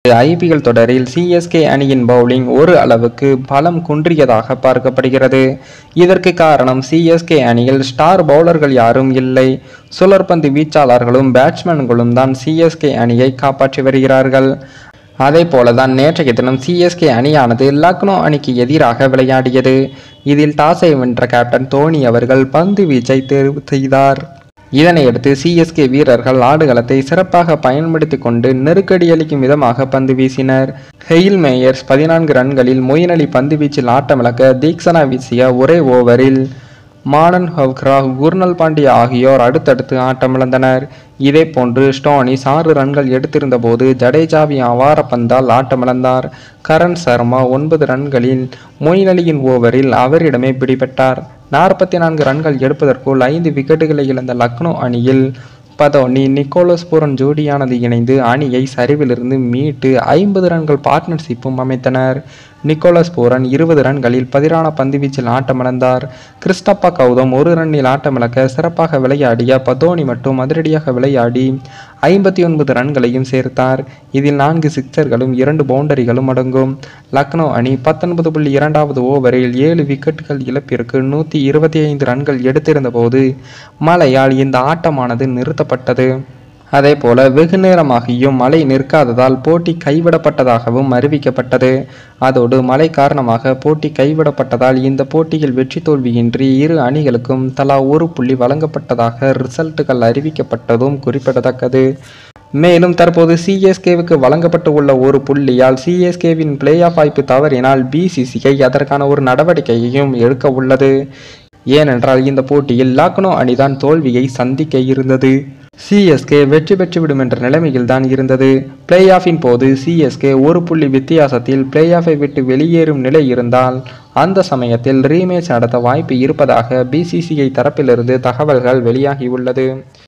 IPL தொடரில் CSK அணியின் bowling ஒரு அளவுக்கு பலம் குன்றியதாக பார்க்கப்படுகிறது இதற்கு காரணம் சிஎஸ்கே அணியில் ஸ்டார் பவுலர்கள் யாரும் இல்லை சுழற்பந்து வீச்சாளர்களும் பேட்ஸ்மேன்களும் தான் சிஎஸ்கே அணியை காப்பாற்றி வருகிறார்கள் அதே போலதான் நேற்றைய தினம் சிஎஸ்கே அணியானது லக்னோ அணிக்கு எதிராக விளையாடியது இதில் டாஸை வென்ற கேப்டன் தோனி அவர்கள் பந்து வீச்சை தேர்வு செய்தார் இதனையடுத்து சிஎஸ்கே வீரர்கள் ஆடுகளத்தை சிறப்பாக பயன்படுத்தி கொண்டு நெருக்கடி அளிக்கும் விதமாக பந்து வீசினர் ஹெயில் மேயர்ஸ் பதினான்கு ரன்களில் மொயின் அலி பந்து வீச்சில் ஆட்டமிழக்க தீக்ஷனா வீசிய ஒரே ஓவரில் மானன் ஹவ்க்ரா குர்னல் பாண்டியா ஆகியோர் அடுத்தடுத்து ஆட்டமிழந்தனர் இதே போன்று ஸ்டோனிஸ் ஆறு ரன்கள் எடுத்திருந்த போது ஜடேஜாவின் அவார பந்தால் ஆட்டமிழந்தார் கரண் சர்மா ஒன்பது ரன்களில் மொயின் அலியின் ஓவரில் அவரிடமே பிடிபட்டார் நாற்பத்தி நான்கு ரன்கள் எடுப்பதற்குள் ஐந்து விக்கெட்டுகளை இழந்த லக்னோ அணியில் பதோனி நிக்கோலஸ் பூரன் ஜோடியானது இணைந்து அணியை சரிவிலிருந்து மீட்டு ஐம்பது ரன்கள் பார்ட்னர்ஷிப்பும் அமைத்தனர் நிக்கோலஸ் பூரன் இருபது ரன்களில் பதிரான பந்துவீச்சில் ஆட்டமிழந்தார் கிறிஸ்டப்பா கௌதம் ஒரு ரன்னில் ஆட்டமிழக்க சிறப்பாக விளையாடிய பதோனி மட்டும் அதிரடியாக விளையாடி ஐம்பத்தி ஒன்பது ரன்களையும் சேர்த்தார் இதில் நான்கு சிக்சர்களும் இரண்டு பவுண்டரிகளும் அடங்கும் லக்னோ அணி பத்தொன்பது புள்ளி இரண்டாவது ஓவரில் ஏழு விக்கெட்டுகள் இழப்பிற்கு நூற்றி இருபத்தி ஐந்து ரன்கள் எடுத்திருந்த போது மழையால் இந்த ஆட்டமானது நிறுத்தப்பட்டது அதே போல வெகு நேரமாகியும் மழை நிற்காததால் போட்டி கைவிடப்பட்டதாகவும் அறிவிக்கப்பட்டது அதோடு மழை காரணமாக போட்டி கைவிடப்பட்டதால் இந்த போட்டியில் வெற்றி தோல்வியின்றி இரு அணிகளுக்கும் தலா ஒரு புள்ளி வழங்கப்பட்டதாக ரிசல்ட்டுகள் அறிவிக்கப்பட்டதும் குறிப்பிடத்தக்கது மேலும் தற்போது சிஎஸ்கேவுக்கு வழங்கப்பட்டு உள்ள ஒரு புள்ளியால் சிஎஸ்கேவின் பிளே ஆஃப் வாய்ப்பு தவறினால் பிசிசிஐ அதற்கான ஒரு நடவடிக்கையையும் எடுக்க உள்ளது ஏனென்றால் இந்த போட்டியில் லக்னோ அணிதான் தோல்வியை சந்திக்க இருந்தது சிஎஸ்கே வெற்றி பெற்றுவிடும் என்ற நிலைமையில் தான் இருந்தது பிளே ஆஃபின் போது சிஎஸ்கே ஒரு புள்ளி வித்தியாசத்தில் பிளே ஆஃபை விட்டு வெளியேறும் நிலை இருந்தால் அந்த சமயத்தில் ரீமேட்ச் நடத்த வாய்ப்பு இருப்பதாக பிசிசிஐ தரப்பிலிருந்து தகவல்கள் வெளியாகியுள்ளது